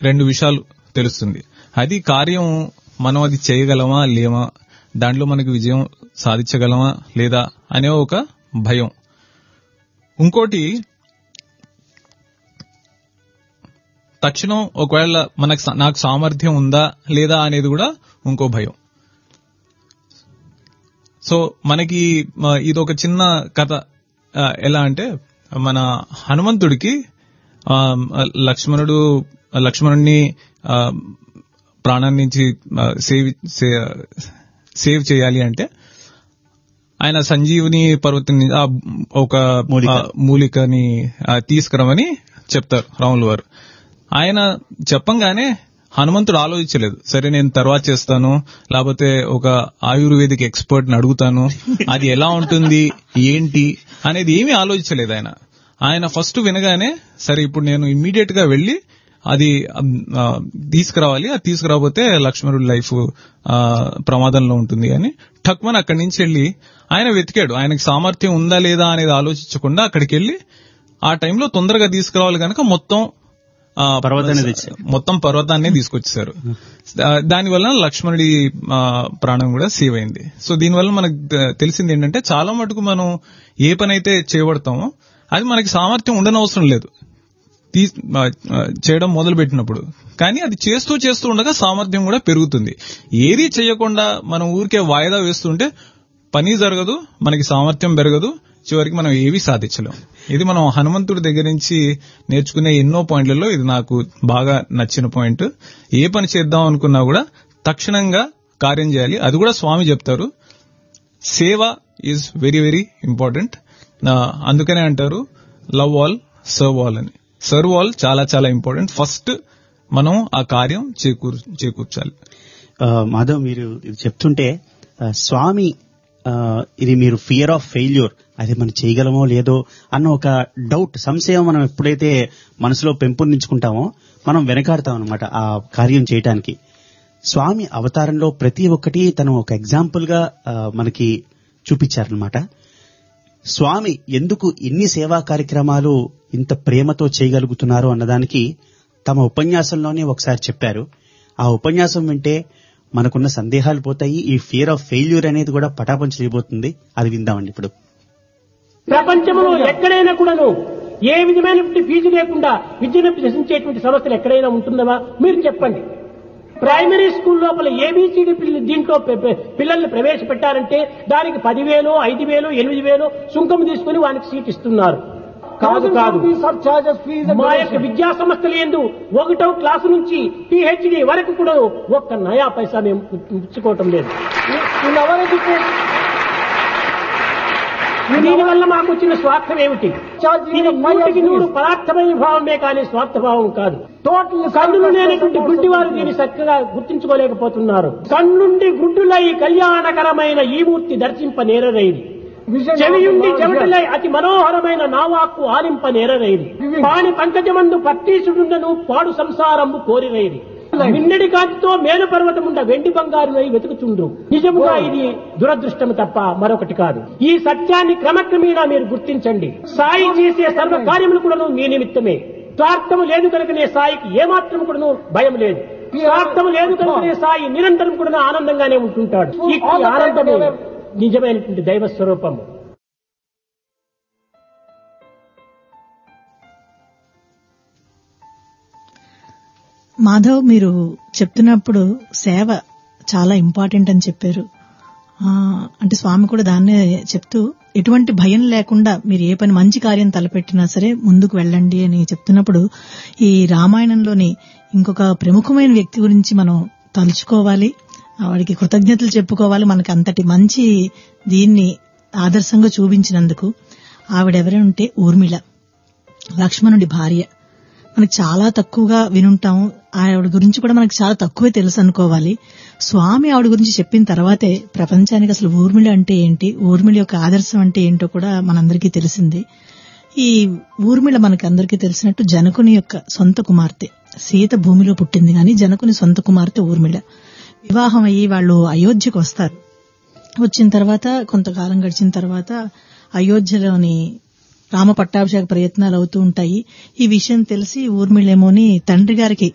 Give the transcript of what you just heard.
రెండు విషయాలు తెలుస్తుంది అది కార్యం మనం అది చేయగలమా లేమా దాంట్లో మనకి విజయం సాధించగలమా లేదా అనే ఒక భయం ఇంకోటి తక్షణం ఒకవేళ మనకు స- నాకు సామర్థ్యం ఉందా లేదా అనేది కూడా ఇంకో భయం సో మనకి మ, ఇది ఒక చిన్న కథ ఆ, ఎలా అంటే మన హనుమంతుడికి ఆ, లక్ష్మణుడు లక్ష్మణుడిని ఆ, ప్రాణాన్ని నుంచి ఆ, సేవ్ సే- సేవ్ చేయాలి అంటే ఆయన సంజీవుని పర్వతం ని- ఆ, ఒక మూలిక. ఆ, మూలికని ఆ, తీసుకురమని చెప్తారు రాములు వారు ఆయన చెప్పంగానే హనుమంతుడు ఆలోచించలేదు సరే నేను తర్వాత చేస్తాను లేకపోతే ఒక ఆయుర్వేదిక్ ఎక్స్పర్ట్ ని అడుగుతాను అది ఎలా ఉంటుంది ఏంటి అనేది ఏమీ ఆలోచించలేదు ఆయన ఆయన ఫస్ట్ వినగానే సరే ఇప్పుడు నేను ఇమ్మీడియట్ గా వెళ్లి అది ఆ, తీసుకురావాలి అది తీసుకురాకపోతే లక్ష్మణుడి లైఫ్ ఆ, ప్రమాదంలో ఉంటుంది అని ఠక్మన్ అక్కడి నుంచి వెళ్లి ఆయన వెతికాడు ఆయనకి సామర్థ్యం ఉందా లేదా అనేది ఆలోచించకుండా అక్కడికి వెళ్లి ఆ టైంలో తొందరగా తీసుకురావాలి కనుక మొత్తం ఆ, పర్వతాన్ని తెచ్చారు. మొత్తం పర్వతాన్ని తీసుకొచ్చేసారు దా- దానివల్ల లక్ష్మణుడి ఆ, ప్రాణం కూడా సేవ్ అయింది సో దీనివల్ల మనకు తె- తెలిసింది ఏంటంటే చాలా మటుకు మనం ఏ పని అయితే చేయబడతామో అది మనకి సామర్థ్యం ఉండనవసరం లేదు తీ- ఆ, ఆ, చేయడం మొదలు పెట్టినప్పుడు కానీ అది చేస్తూ చేస్తూ ఉండగా సామర్థ్యం కూడా పెరుగుతుంది ఏది చేయకుండా మనం ఊరికే వాయిదా వేస్తుంటే పని జరగదు మనకి సామర్థ్యం పెరగదు చివరికి మనం ఏవి సాధించలేం ఇది మనం హనుమంతుడి దగ్గర నుంచి నేర్చుకునే ఎన్నో పాయింట్లలో ఇది నాకు బాగా నచ్చిన పాయింట్ ఏ పని చేద్దాం అనుకున్నా కూడా తక్షణంగా కార్యం చేయాలి అది కూడా స్వామి చెప్తారు సేవ ఈజ్ వెరీ వెరీ ఇంపార్టెంట్ అందుకనే అంటారు లవ్ ఆల్ సర్వ్ ఆల్ అని సర్వ్ ఆల్ చాలా చాలా ఇంపార్టెంట్ ఫస్ట్ మనం ఆ కార్యం చేకూర్ చేకూర్చాలి ఆ, మాధవ్ మీరు ఇది చెప్తుంటే ఆ, స్వామి ఆ, ఇది మీరు ఫియర్ ఆఫ్ ఫెయిల్యూర్ అది మనం చేయగలమో లేదో అన్న ఒక డౌట్ సంశయం మనం ఎప్పుడైతే మనసులో పెంపొందించుకుంటామో మనం వెనకాడతాం అనమాట ఆ కార్యం చేయటానికి స్వామి అవతారంలో ప్రతి ఒక్కటి తను ఒక ఎగ్జాంపుల్ గా ఆ, మనకి చూపించారనమాట స్వామి ఎందుకు ఇన్ని సేవా కార్యక్రమాలు ఇంత ప్రేమతో చేయగలుగుతున్నారు అన్నదానికి తమ ఉపన్యాసంలోనే ఒకసారి చెప్పారు ఆ ఉపన్యాసం వింటే మనకున్న సందేహాలు పోతాయి ఈ ఫియర్ ఆఫ్ ఫెయిల్యూర్ అనేది కూడా పటాపంచలేబోతుంది అది విందామండి ఇప్పుడు ప్రపంచంలో ఎక్కడైనా కూడాను ఏ విధమైనటువంటి ఫీజు లేకుండా విద్యను ప్రశ్నించేటువంటి సమస్యలు ఎక్కడైనా ఉంటుందవా మీరు చెప్పండి ప్రైమరీ స్కూల్ లోపల ఏబిసిడి దీంట్లో పె- పె- పిల్లల్ని ప్రవేశపెట్టారంటే దానికి పదివేలు ఐదు వేలు ఎనిమిది వేలు సుంకం తీసుకుని వానికి సీట్ ఇస్తున్నారు కాదు కాదు మా యొక్క విద్యా సంస్థలు ఎందు ఒకటో క్లాసు నుంచి పిహెచ్డి వరకు కూడా ఒక్క నయా పైసా మేము పుచ్చుకోవటం లేదు దీనివల్ల మాకు వచ్చిన స్వార్థం ఏమిటి ఇది నూటికి నూరు పదార్థమైన భావమే కానీ స్వార్థ భావం కాదు కన్నులు లేనటువంటి గుడ్డివారు దీన్ని చక్కగా గుర్తించుకోలేకపోతున్నారు కన్నుండి గుడ్డులై కళ్యాణకరమైన ఈ మూర్తి దర్శింప నేరరైది చెవియుండి చెవిటలై అతి మనోహరమైన నావాక్కు ఆలింప నేరరైది పాని పంకజమందు పత్తీసుడుండను పాడు సంసారంబు కోరిరైది నిన్నడి కాంతితో మేలు పర్వతముండ వెండి బంగారు అయి వెతుకుచుండ్రు నిజముగా ఇది దురదృష్టము తప్ప మరొకటి కాదు ఈ సత్యాన్ని క్రమక్రమేణా మీరు గుర్తించండి సాయి చేసే సర్వ కార్యములు కూడాను మీ నిమిత్తమే స్వార్థము లేదు కనుకనే సాయికి ఏమాత్రం కూడాను భయం లేదు స్వార్థము లేదు కనుకనే సాయి నిరంతరం కూడా ఆనందంగానే ఉంటుంటాడు ఈ ఆనందమే నిజమైనటువంటి దైవ స్వరూపము మాధవ్ మీరు చెప్తున్నప్పుడు సేవ చాలా ఇంపార్టెంట్ అని చెప్పారు ఆ, అంటే స్వామి కూడా దాన్నే చెప్తూ ఎటువంటి భయం లేకుండా మీరు ఏ పని మంచి కార్యం తలపెట్టినా సరే ముందుకు వెళ్ళండి అని చెప్తున్నప్పుడు ఈ రామాయణంలోని ఇంకొక ప్రముఖమైన వ్యక్తి గురించి మనం తలుచుకోవాలి వాడికి కృతజ్ఞతలు చెప్పుకోవాలి మనకి అంతటి మంచి దీన్ని ఆదర్శంగా చూపించినందుకు ఆవిడెవరంటే ఊర్మిళ లక్ష్మణుడి భార్య మనకి చాలా తక్కువగా వినుంటాం ఆవిడ గురించి కూడా మనకి చాలా తక్కువే తెలుసు అనుకోవాలి స్వామి ఆవిడ గురించి చెప్పిన తర్వాతే ప్రపంచానికి అసలు ఊర్మిళ అంటే ఏంటి ఊర్మిళ యొక్క ఆదర్శం అంటే ఏంటో కూడా మనందరికీ తెలిసింది ఈ ఊర్మిళ మనకి అందరికీ తెలిసినట్టు జనకుని యొక్క సొంత కుమార్తె సీత భూమిలో పుట్టింది కానీ జనకుని సొంత కుమార్తె ఊర్మిళ వివాహం అయ్యి వాళ్ళు అయోధ్యకు వస్తారు వచ్చిన తర్వాత కొంతకాలం గడిచిన తర్వాత అయోధ్యలోని రామ పట్టాభిషేక ప్రయత్నాలు అవుతూ ఉంటాయి ఈ విషయం తెలిసి ఊర్మిళేమోని తండ్రి గారికి